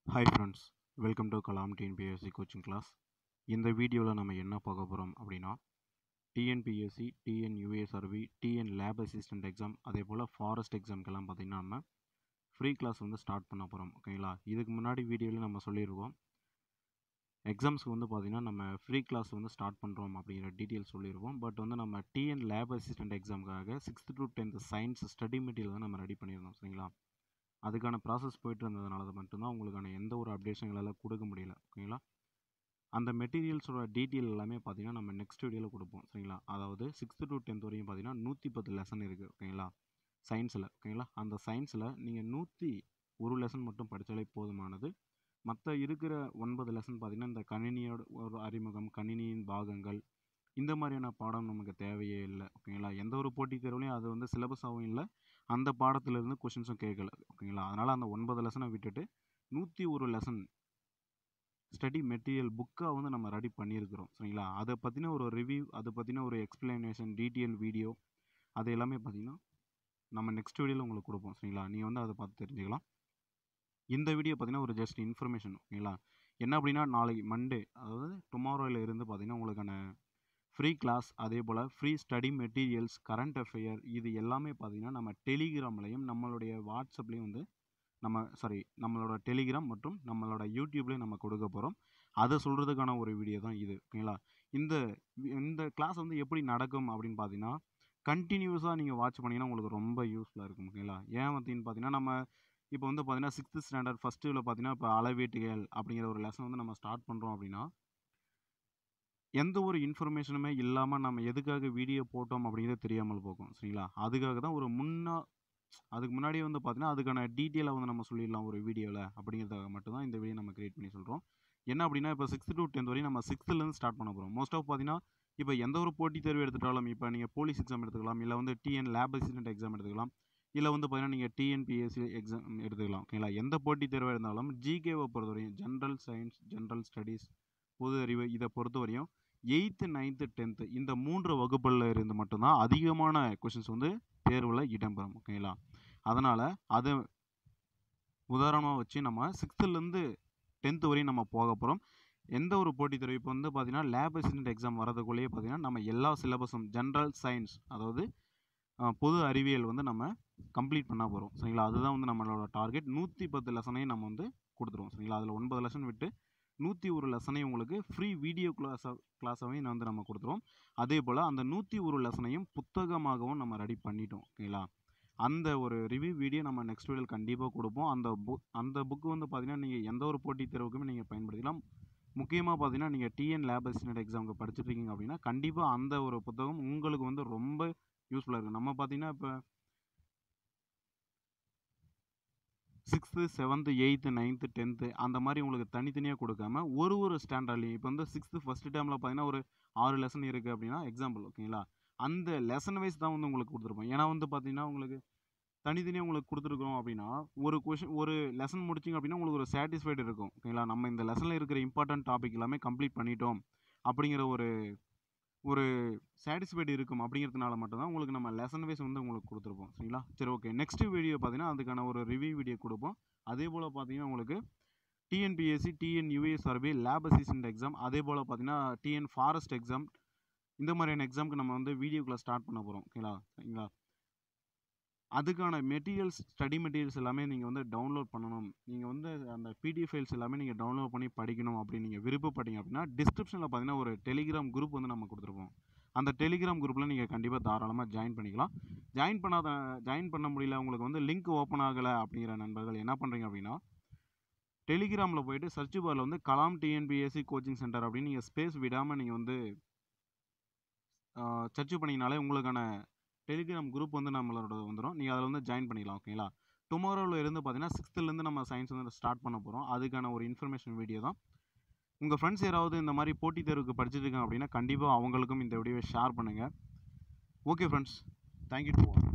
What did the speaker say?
hi friends welcome to Kalam TNPSC coaching class இந்த வீடியோவில் நம்ம என்ன பார்க்க போகிறோம் அப்படின்னா TNPSC TN USRV TN lab assistant exam அதே போல் ஃபாரஸ்ட் எக்ஸாம்க்கெல்லாம் பார்த்திங்கன்னா நம்ம ஃப்ரீ கிளாஸ் வந்து ஸ்டார்ட் பண்ண போகிறோம் ஓகேங்களா இதுக்கு முன்னாடி வீடியோவில் நம்ம சொல்லியிருக்கோம் எக்ஸாம்ஸ்க்கு வந்து பார்த்திங்கன்னா நம்ம ஃப்ரீ கிளாஸ் வந்து ஸ்டார்ட் பண்ணுறோம் அப்படிங்கிற டீட்டெயில்ஸ் சொல்லியிருக்கோம் பட் வந்து நம்ம டிஎன் லேப் அசிஸ்டன்ட் எக்ஸாமுக்காக sixth to tenth science study material தான் நம்ம ரெடி பண்ணியிருந்தோம் சரிங்களா அதுக்கான ப்ராசஸ் போயிட்டு இருந்ததுனால மட்டும்தான் உங்களுக்கான எந்த ஒரு அப்டேட்ஸும் எங்களால் கொடுக்க முடியல ஓகேங்களா அந்த மெட்டீரியல்ஸோட டீட்டெயில் எல்லாமே பார்த்தீங்கன்னா நம்ம நெக்ஸ்ட் வீடியோவில் கொடுப்போம் சரிங்களா அதாவது சிக்ஸ்த்து டு டென்த் வரையும் பார்த்தீங்கன்னா நூற்றி பத்து லெசன் இருக்குது ஓகேங்களா சயின்ஸில் ஓகேங்களா அந்த சயின்ஸில் நீங்கள் நூற்றி ஒரு லெசன் மட்டும் படித்தாலே போதுமானது மற்ற இருக்கிற ஒன்பது லெசன் பார்த்திங்கன்னா இந்த கணினியோட ஒரு அறிமுகம் கணினியின் பாகங்கள் இந்த மாதிரியான பாடம் நமக்கு தேவையே இல்லை ஓகேங்களா எந்த ஒரு போட்டித் தேர்வுலையும் அது வந்து சிலபஸாகவும் இல்லை அந்த பாடத்திலிருந்து கொஷின்ஸும் கேட்கல ஓகேங்களா அதனால் அந்த ஒன்பது லெசனை விட்டுட்டு நூற்றி ஒரு லெசன் ஸ்டடி மெட்டீரியல் புக்காக வந்து நம்ம ரெடி பண்ணியிருக்கிறோம் சரிங்களா அதை பற்றின ஒரு ரிவ்யூ அதை பற்றின ஒரு எக்ஸ்பிளனேஷன் டீட்டெயில் வீடியோ அது எல்லாமே பார்த்திங்கன்னா நம்ம நெக்ஸ்ட் வீடியோவில் உங்களுக்கு கொடுப்போம் சரிங்களா நீங்கள் வந்து அதை பார்த்து தெரிஞ்சுக்கலாம் இந்த வீடியோ பார்த்திங்கன்னா ஒரு ஜஸ்ட் இன்ஃபர்மேஷன் ஓகேங்களா என்ன அப்படின்னா நாளைக்கு மண்டே அதாவது டுமாரோவில் இருந்து பார்த்திங்கன்னா உங்களுக்கான ஃப்ரீ கிளாஸ் அதே போல் free study materials current affair இது எல்லாமே பார்த்திங்கன்னா நம்ம டெலிகிராம்லையும் நம்மளுடைய வாட்ஸ்அப்லேயும் வந்து நம்ம சாரி நம்மளோட டெலிகிராம் மற்றும் நம்மளோட யூடியூப்லேயும் நம்ம கொடுக்க போகிறோம் அதை சொல்கிறதுக்கான ஒரு வீடியோ தான் இது ஓகேங்களா இந்த இந்த கிளாஸ் வந்து எப்படி நடக்கும் அப்படின்னு பார்த்தீங்கன்னா கண்டினியூஸாக நீங்கள் வாட்ச் பண்ணிங்கன்னா உங்களுக்கு ரொம்ப யூஸ்ஃபுல்லாக இருக்கும் ஓகேங்களா ஏன் அப்படின்னு பார்த்தீங்கன்னா நம்ம இப்போ வந்து பார்த்தீங்கன்னா சிக்ஸ்த்து ஸ்டாண்டர்ட் ஃபஸ்ட்டில் பார்த்தீங்கன்னா இப்போ அளவீட்டுகள் அப்படிங்கிற ஒரு லெசன் வந்து நம்ம ஸ்டார்ட் பண்ணுறோம் அப்படின்னா எந்த ஒரு இன்ஃபர்மேஷனுமே இல்லாமல் நம்ம எதுக்காக வீடியோ போட்டோம் அப்படிங்கிறது தெரியாமல் போகும் சரிங்களா அதுக்காக தான் ஒரு முன்னா அதுக்கு முன்னாடியே வந்து பார்த்தீங்கன்னா அதுக்கான டீட்டெயிலாக வந்து நம்ம சொல்லிடலாம் ஒரு வீடியோவில் அப்படிங்கிறதுக்காக மட்டும்தான் இந்த வீடியோ நம்ம கிரியேட் பண்ணி சொல்கிறோம் என்ன அப்படின்னா இப்போ சிக்ஸ்த் டு டென்த் வரையும் நம்ம சிக்ஸ்த்துலேருந்து ஸ்டார்ட் பண்ண போகிறோம் மோஸ்ட் ஆஃப் பார்த்தீங்கன்னா இப்போ எந்த ஒரு போட்டித் தேர்வு எடுத்துட்டாலும் இப்போ நீங்கள் போலீஸ் எக்ஸாம் எடுத்துக்கலாம் இல்லை வந்து டிஎன் லேப் அசிஸ்டன்ட் எக்ஸாம் எடுத்துக்கலாம் இல்லை வந்து பார்த்தீங்கன்னா நீங்கள் டிஎன்பிஎஸ்சி எக்ஸாம் எடுத்துக்கலாம் ஓகேங்களா எந்த போட்டித் தேர்வாக இருந்தாலும் ஜிகேவை பொறுத்தவரையும் ஜென்ரல் சயின்ஸ் ஜென்ரல் ஸ்டடீஸ் பொது அறிவு இதை பொறுத்தவரையும் எயித்து நைன்த்து டென்த்து இந்த மூன்று வகுப்புகளில் இருந்து மட்டும்தான் அதிகமான கொஷின்ஸ் வந்து தேர்வில் இடம்பெறும் ஓகேங்களா அதனால் அதை உதாரணமாக வச்சு நம்ம சிக்ஸ்த்துலேருந்து டென்த்து வரையும் நம்ம போக போகிறோம் எந்த ஒரு போட்டித் தேர்வு இப்போ வந்து பார்த்திங்கன்னா லேப் அசிஸ்டன்ட் எக்ஸாம் வரதுக்குள்ளேயே பார்த்திங்கன்னா நம்ம எல்லா சிலபஸும் ஜென்ரல் சயின்ஸ் அதாவது பொது அறிவியல் வந்து நம்ம கம்ப்ளீட் பண்ண போகிறோம் சரிங்களா அதுதான் வந்து நம்மளோட டார்கெட் நூற்றி பத்து லெசனையும் நம்ம வந்து கொடுத்துருவோம் சரிங்களா அதில் ஒன்பது லெசன் விட்டு நூற்றி ஒரு லெசனையும் உங்களுக்கு ஃப்ரீ வீடியோ கிளாஸாக கிளாஸாகவும் வந்து நம்ம கொடுத்துருவோம் அதே போல் அந்த நூற்றி ஒரு லெசனையும் புத்தகமாகவும் நம்ம ரெடி பண்ணிட்டோம் ஓகேங்களா அந்த ஒரு ரிவ்யூ வீடியோ நம்ம நெக்ஸ்ட் வீடியோவில் கண்டிப்பாக கொடுப்போம் அந்த புக் அந்த புக்கு வந்து பார்த்திங்கன்னா நீங்கள் எந்த ஒரு போட்டித் தேர்வுக்குமே நீங்கள் பயன்படுத்திக்கலாம் முக்கியமாக பார்த்தீங்கன்னா நீங்கள் டிஎன் லேப் அசிஸ்டன்ட் எக்ஸாமுக்கு படிச்சுட்டு இருக்கீங்க அப்படின்னா கண்டிப்பாக அந்த ஒரு புத்தகம் உங்களுக்கு வந்து ரொம்ப யூஸ்ஃபுல்லாக இருக்கும் நம்ம பார்த்தீங்கன்னா இப்போ sixth seventh eighth ninth tenth அந்த மாதிரி உங்களுக்கு தனித்தனியாக கொடுக்காம ஒரு ஒரு ஸ்டாண்டர்ட்லையும் இப்போ வந்து சிக்ஸ்த்து ஃபஸ்ட்டு டைமில் பார்த்தீங்கன்னா ஒரு ஆறு லெசன் இருக்குது அப்படின்னா எக்ஸாம்பிள் ஓகேங்களா அந்த லெசன் வைஸ் தான் வந்து உங்களுக்கு கொடுத்துருப்போம் ஏன்னா வந்து பார்த்தீங்கன்னா உங்களுக்கு தனித்தனியாக உங்களுக்கு கொடுத்துருக்கோம் அப்படின்னா ஒரு கொஷின் ஒரு லெசன் முடிச்சிங்க அப்படின்னா உங்களுக்கு ஒரு சாட்டிஸ்ஃபைடு இருக்கும் ஓகேங்களா நம்ம இந்த லெசனில் இருக்கிற இம்பார்ட்டன்ட் டாபிக் எல்லாமே கம்ப்ளீட் பண்ணிட்டோம் அப்படிங்கிற ஒரு ஒரு சாட்டிஸ்ஃபைடு இருக்கும் அப்படிங்கிறதுனால மட்டும்தான் உங்களுக்கு நம்ம லெசன் வைஸ் வந்து உங்களுக்கு கொடுத்துருப்போம் சரிங்களா சரி ஓகே நெக்ஸ்ட் வீடியோ பார்த்தீங்கன்னா அதுக்கான ஒரு ரிவ்யூ வீடியோ கொடுப்போம் அதே போல் பார்த்தீங்கன்னா உங்களுக்கு TNPSC TN USRB lab assistant exam அதே போல் பார்த்தீங்கன்னா டிஎன் ஃபாரஸ்ட் எக்ஸாம் இந்த மாதிரியான எக்ஸாமுக்கு நம்ம வந்து வீடியோ கிளாஸ் ஸ்டார்ட் பண்ண போகிறோம் ஓகேங்களா சரிங்களா அதுக்கான மெட்டீரியல்ஸ் ஸ்டடி மெட்டீரியல்ஸ் எல்லாமே நீங்கள் வந்து டவுன்லோட் பண்ணணும் நீங்கள் வந்து அந்த பிடிஎஃப் ஃபைல்ஸ் எல்லாமே நீங்கள் டவுன்லோட் பண்ணி படிக்கணும் அப்படின்னு நீங்கள் விருப்பப்பட்டீங்க அப்படின்னா டிஸ்கிரிப்ஷனில் பார்த்தீங்கன்னா ஒரு டெலிகிராம் குரூப் வந்து நம்ம கொடுத்துருப்போம் அந்த டெலிகிராம் குரூப்பில் நீங்கள் கண்டிப்பாக தாராளமாக ஜாயின் பண்ணிக்கலாம் ஜாயின் பண்ணாத ஜாயின் பண்ண முடியல உங்களுக்கு வந்து லிங்க் ஓப்பன் ஆகலை அப்படிங்கிற நண்பர்கள் என்ன பண்ணுறீங்க அப்படின்னா டெலிகிராமில் போயிட்டு சர்ச் பாரில் வந்து கலாம் டிஎன்பிஎஸ்சி கோச்சிங் சென்டர் அப்படின்னு நீங்கள் ஸ்பேஸ் விடாமல் நீங்கள் வந்து சர்ச் பண்ணிங்கனாலே உங்களுக்கான டெலிகிராம் குரூப் வந்து நம்மளோட வந்துடும் நீங்கள் அதில் வந்து ஜாயின் பண்ணிக்கலாம் ஓகேங்களா டுமாரோவில் இருந்து பார்த்தீங்கன்னா சிக்ஸ்த்துலேருந்து நம்ம சயின்ஸ் வந்து ஸ்டார்ட் பண்ண போகிறோம் அதுக்கான ஒரு இன்ஃபர்மேஷன் வீடியோ தான் உங்கள் ஃப்ரெண்ட்ஸ் யாராவது இந்த மாதிரி போட்டித் தேர்வுக்கு படிச்சுட்டு இருக்காங்க அப்படின்னா கண்டிப்பாக அவங்களுக்கும் இந்த வீடியோவை ஷேர் பண்ணுங்கள் ஓகே ஃப்ரெண்ட்ஸ் தேங்க்யூ டு